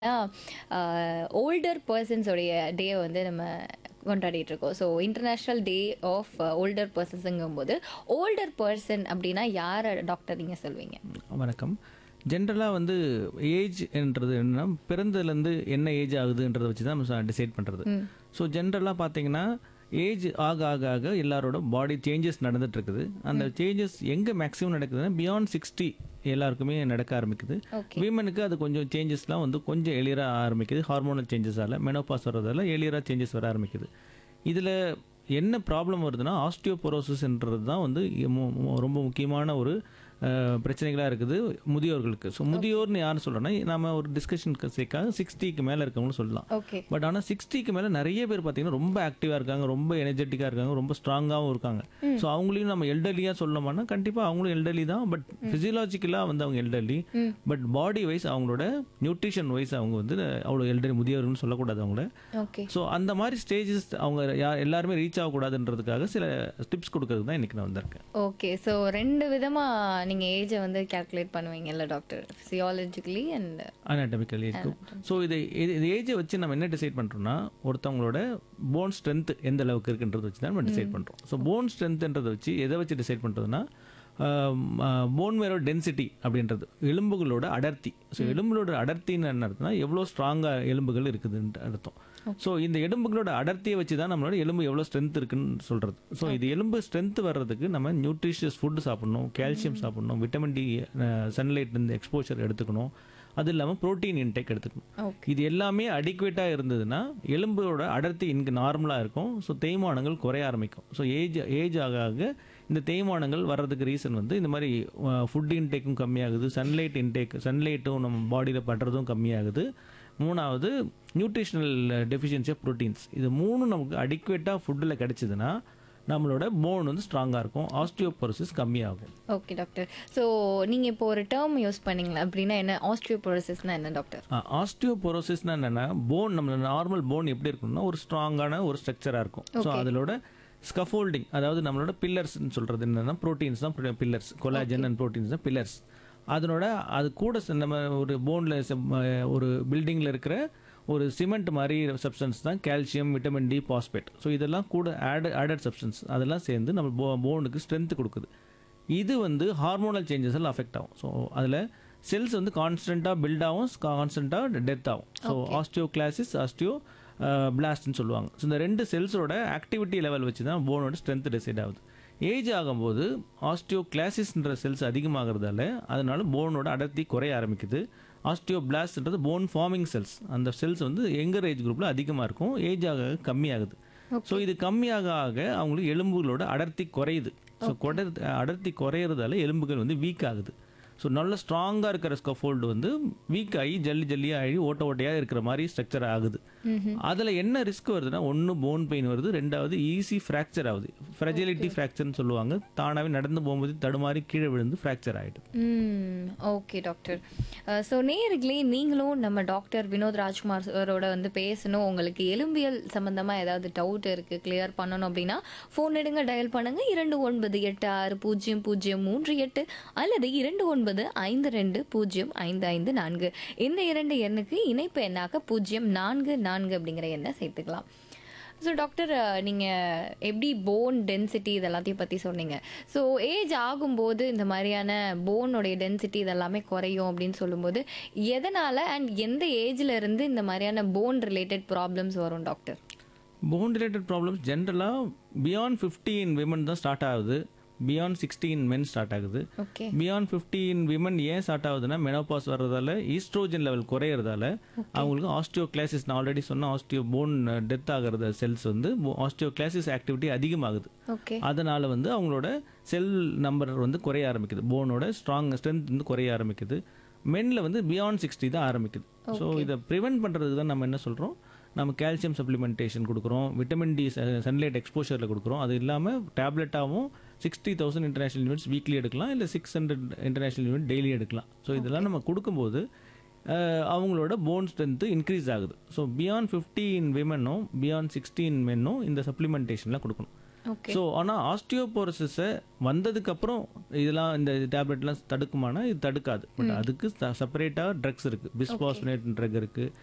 older பர்சன்ஸோடைய டே வந்து நம்ம கொண்டாடிட்டு இருக்கோம் so international day of older பர்சன்ஸுங்கும்போது ஓல்டர் பர்சன் அப்படின்னா யாரை டாக்டர் நீங்கள் சொல்வீங்க வணக்கம் ஜென்ரலாக வந்து ஏஜ் என்றது என்னன்னா பிறந்ததுலேருந்து என்ன ஏஜ் ஆகுதுன்றதை வச்சு தான் நம்ம டிசைட் பண்ணுறது ஸோ ஜென்ரலாக பார்த்தீங்கன்னா ஏஜ் ஆக ஆக ஆக எல்லாரோட பாடி சேஞ்சஸ் நடந்துட்டு இருக்குது அந்த சேஞ்சஸ் எங்கே மேக்ஸிமம் நடக்குதுன்னா பியாண்ட் சிக்ஸ்டி எல்லாருக்குமே நடக்க ஆரம்பிக்குது ஓகே விமனுக்கு அது கொஞ்சம் சேஞ்சஸ்லாம் வந்து கொஞ்சம் எளியராக ஆரம்பிக்குது ஹார்மோனல் சேஞ்சஸால் மெனோபாஸ் வர்றதால எளியராக சேஞ்சஸ் வர ஆரம்பிக்குது இதில் என்ன ப்ராப்ளம் வருதுன்னா ஆஸ்டியோபொரோசிஸ்ன்றது தான் வந்து மு- மு- ரொம்ப முக்கியமான ஒரு பிரச்சனைகளாக இருக்குது முதியோர்களுக்கு ஸோ முதியோர்னு யார் சொல்கிறேன்னா நம்ம ஒரு டிஸ்கஷனுக்கு சேர்க்காக சிக்ஸ்டிக்கு மேலே இருக்கவங்களும் சொல்லலாம் ஓகே பட் ஆனால் சிக்ஸ்டிக்கு மேலே நிறைய பேர் பார்த்தீங்கன்னா ரொம்ப ஆக்டிவாக இருக்காங்க ரொம்ப எனர்ஜெட்டிக்காக இருக்காங்க ரொம்ப ஸ்ட்ராங்காகவும் இருக்காங்க ஸோ அவங்களையும் நம்ம எல்டர்லியாக சொல்லணும்னா கண்டிப்பாக அவங்களும் எல்டர்லி தான் பட் ஃபிசியலாஜிக்கலாக வந்து அவங்க எல்டர்லி பட் பாடி வைஸ் அவங்களோட நியூட்ரிஷன் வைஸ் அவங்க வந்து அவ்வளோ எல்டர்லி முதியோர்னு சொல்லக்கூடாது அவங்கள ஓகே ஸோ அந்த மாதிரி ஸ்டேஜஸ் அவங்க யா எல்லாருமே ரீச் ஆகக்கூடாதுன்றதுக்காக சில டிப்ஸ் கொடுக்கறது தான் இன்றைக்கி நான் வந்திருக்கேன் ஓகே ஸோ ரெண்டு விதமாக நீங்கள் ஏஜை வந்து கேல்குலேட் பண்ணுவீங்கல்ல doctor physiologically and anatomical age so இதை இது இது ஏஜை வச்சு நம்ம என்ன டிசைட் பண்ணுறோம்னா ஒருத்தவங்களோட போன் ஸ்ட்ரென்த் எந்த அளவுக்கு இருக்குன்றதை வச்சு தான் நம்ம டிசைட் பண்ணுறோம் ஸோ போன் ஸ்ட்ரென்த்ன்றதை வச்சு எதை வச்சு டிசைட் பண்ணுறதுனா போன் மேரோ டென்சிட்டி அப்படின்றது எலும்புகளோட அடர்த்தி ஸோ எலும்புகளோட அடர்த்தின்னு என்ன அர்த்தம்னா எவ்வளோ ஸ்ட்ராங்காக எலும்புகள் இருக்குதுன்ட்டு அர்த்தம் ஸோ இந்த எலும்புகளோட அடர்த்தியை வச்சு தான் நம்மளோட எலும்பு எவ்வளோ ஸ்ட்ரென்த் இருக்குன்னு சொல்கிறது ஸோ இது எலும்பு ஸ்ட்ரென்த் வர்றதுக்கு நம்ம நியூட்ரிஷியஸ் ஃபுட்டு சாப்பிடணும் கால்சியம் சாப்பிடணும் விட்டமின் டி சன்லைட் இருந்து எக்ஸ்போஷர் எடுத்துக்கணும் அது இல்லாமல் புரோட்டீன் இன்டேக் எடுத்துக்கணும் ஓகே இது எல்லாமே அடிக்குவேட்டாக இருந்ததுன்னா எலும்போட அடர்த்தி இங்கே நார்மலாக இருக்கும் ஸோ தேய்மானங்கள் குறைய ஆரம்பிக்கும் ஸோ ஏஜ் ஏஜ் ஆக ஆக இந்த தேய்மானங்கள் வர்றதுக்கு ரீசன் வந்து இந்த மாதிரி ஃபுட் இன்டேக்கும் கம்மியாகுது சன்லைட் இன்டேக் சன்லைட்டும் நம்ம பாடியில் படுறதும் கம்மியாகுது மூணாவது நியூட்ரிஷனல் டெஃபிஷியன்சி ஆஃப் ப்ரோட்டீன்ஸ் இது மூணும் நமக்கு அடிக்குவேட்டாக ஃபுட்டில் கிடைச்சதுன்னா நம்மளோட போன் வந்து ஸ்ட்ராங்காக இருக்கும் ஆஸ்டியோபொரோசிஸ் கம்மியாகும் ஓகே டாக்டர் ஸோ நீங்கள் இப்போ ஒரு டேர்ம் யூஸ் பண்ணீங்களா அப்படின்னா என்ன ஆஸ்ட்ரியோபோரோசிஸ்னா என்ன டாக்டர் ஆஸ்டியோபொரோசிஸ்னா என்னன்னா போன் நம்ம நார்மல் போன் எப்படி இருக்கணும்னா ஒரு ஸ்ட்ராங்கான ஒரு ஸ்ட்ரக்சராக இருக்கும் ஸோ அதோட ஸ்கஃபோல்டிங் அதாவது நம்மளோட பில்லர்ஸ்னு சொல்றது என்னன்னா ப்ரோட்டீன்ஸ் தான் பில்லர்ஸ் கொலாஜன் அண்ட் ப்ரோட்டீன்ஸ் தான் பில்லர்ஸ் அதனோட அது கூட ச- நம்ம ஒரு போனில் ஒரு பில்டிங்கில் இருக்கிற ஒரு சிமெண்ட் மாதிரி சப்ஸ்டன்ஸ் தான் calcium vitamin D phosphate so இதெல்லாம் கூட ஆட் ஆடட் சப்ஸ்டன்ஸ் அதெல்லாம் சேர்ந்து நம்ம போ போனுக்கு ஸ்ட்ரென்த் கொடுக்குது இது வந்து ஹார்மோனல் சேஞ்சஸ் எல்லாம் அஃபெக்ட் ஆகும் ஸோ அதில் செல்ஸ் வந்து கான்ஸ்டண்ட்டாக பில்ட் ஆகும் கான்ஸ்டண்ட்டாக டெத் ஆகும் ஸோ ஆஸ்டியோ கிளாசிஸ் ஆஸ்டியோ பிளாஸ்ட்னு சொல்லுவாங்க ஸோ இந்த ரெண்டு செல்ஸோட ஆக்டிவிட்டி லெவல் வச்சு தான் போனோட ஸ்ட்ரென்த் டிசைட் ஆகுது ஏஜ் ஆகும்போது ஆஸ்டியோ கிளாசிஸ்ன்ற செல்ஸ் அதிகமாகிறதால அதனால போனோட அடர்த்தி குறைய ஆரம்பிக்குது ஆஸ்டியோ பிளாஸ்ட்ன்றது போன் ஃபார்மிங் செல்ஸ் அந்த செல்ஸ் வந்து எங்கர் ஏஜ் குரூப்பில் அதிகமாக இருக்கும் ஏஜ் ஆக ஆக கம்மியாகுது ஸோ இது கம்மியாக ஆக அவங்களுக்கு எலும்புகளோட அடர்த்தி குறையுது ஸோ அடர்த்தி குறையிறதால எலும்புகள் வந்து வீக் ஆகுது ஸோ நல்ல ஸ்ட்ராங்காக இருக்கிற ஸ்கஃபோல்டு வந்து வீக் ஆகி ஜல்லி ஜல்லியாக ஆகி ஓட்ட ஓட்டையாக இருக்கிற மாதிரி ஸ்ட்ரக்சர் ஆகுது அதில் என்ன ரிஸ்க் வருதுன்னா ஒன்று போன் பெயின் வருது ரெண்டாவது ஈஸி ஃப்ராக்சர் ஆகுது ஃப்ரெஜிலிட்டி ஃப்ராக்சர்னு சொல்லுவாங்க தானாகவே நடந்து போகும்போது தடுமாறி கீழே விழுந்து ஃப்ராக்சர் ஆகிடுது ம் ஓகே டாக்டர் ஸோ நேர்களே நீங்களும் நம்ம டாக்டர் வினோத் ராஜ்குமார் சாரோட வந்து பேசணும் உங்களுக்கு எலும்பியல் சம்மந்தமாக ஏதாவது டவுட் இருக்குது கிளியர் பண்ணணும் அப்படின்னா ஃபோன் எடுங்க டயல் பண்ணுங்க இரண்டு ஒன்பது எட்டு ஆறு பூஜ்ஜியம் பூஜ்ஜியம் மூன்று எட்டு அல்லது இரண்டு ஒன்பது ஐந்து ரெண்டு பூஜ்ஜியம் ஐந்து ஐந்து நான்கு இந்த இரண்டு எண்ணுக்கு இணைப்பு எண்ணாக பூஜ்ஜியம் நான்கு நான்கு அப்படிங்கிற எண்ணை சேர்த்துக்கலாம் ஸோ டாக்டர் நீங்கள் எப்படி போன் டென்சிட்டி இதெல்லாத்தையும் பற்றி சொன்னீங்க ஸோ ஏஜ் ஆகும்போது இந்த மாதிரியான போனோடைய டென்சிட்டி இதெல்லாமே குறையும் அப்படின்னு சொல்லும்போது எதனால் அண்ட் எந்த ஏஜ்ல இருந்து இந்த மாதிரியான போன் ரிலேட்டட் ப்ராப்ளம்ஸ் வரும் டாக்டர் போன் ரிலேட்டட் ப்ராப்ளம்ஸ் ஜென்ரலாக பியாண்ட் ஃபிஃப்டீன் விமன் தான் ஸ்டார்ட் ஆகுது பியாண்ட் சிக்ஸ்டீன் மென் ஸ்டார்ட் ஆகுது ஓகே பியாண்ட் ஃபிஃப்டீன் விமன் ஏன் ஸ்டார்ட் ஆகுதுன்னா மெனோபாஸ் வர்றதால ஈஸ்ட்ரோஜன் லெவல் குறையிறதால அவங்களுக்கு ஆஸ்டியோ கிளாசிஸ் நான் ஆல்ரெடி சொன்ன ஆஸ்டியோ போன் டெத் ஆகிறத செல்ஸ் வந்து ஆஸ்டியோ கிளாசிஸ் ஆக்டிவிட்டி அதிகமாகுது ஓகே அதனால வந்து அவங்களோட செல் நம்பர் வந்து குறைய ஆரம்பிக்குது போனோட ஸ்ட்ராங் ஸ்ட்ரென்த் வந்து குறைய ஆரம்பிக்குது மென்ல வந்து பியாண்ட் சிக்ஸ்டி தான் ஆரம்பிக்குது ஸோ இதை ப்ரிவென்ட் பண்ணுறதுக்கு தான் நம்ம என்ன சொல்கிறோம் நம்ம கால்சியம் சப்ளிமெண்டேஷன் கொடுக்குறோம் விட்டமின் டி சன்லைட் எக்ஸ்போஷரில் கொடுக்குறோம் அது இல்லாமல் டேப்லெட்டாகவும் sixty thousand international units weekly எடுக்கலாம் இல்லை six hundred international unit daily எடுக்கலாம் ஸோ இதெல்லாம் நம்ம கொடுக்கும்போது அஹ், அவங்களோட போன் ஸ்ட்ரென்த்து இன்க்ரீஸ் ஆகுது ஸோ பியாண்ட் ஃபிஃப்டீன் விமனும் பியாண்ட் சிக்ஸ்டீன் மென்னும் இந்த சப்ளிமெண்டேஷன்லாம் கொடுக்கணும் ஓகே ஸோ ஆனால் ஆஸ்டியோபோரோசிஸை வந்ததுக்கப்புறம் இதெல்லாம் இந்த டேப்லெட்லாம் தடுக்குமானா இது தடுக்காது பட் அதுக்கு செப்பரேட்டாக ட்ரக்ஸ் இருக்குது பிஸ்பாஸ்பினேட் ட்ரக் இருக்குது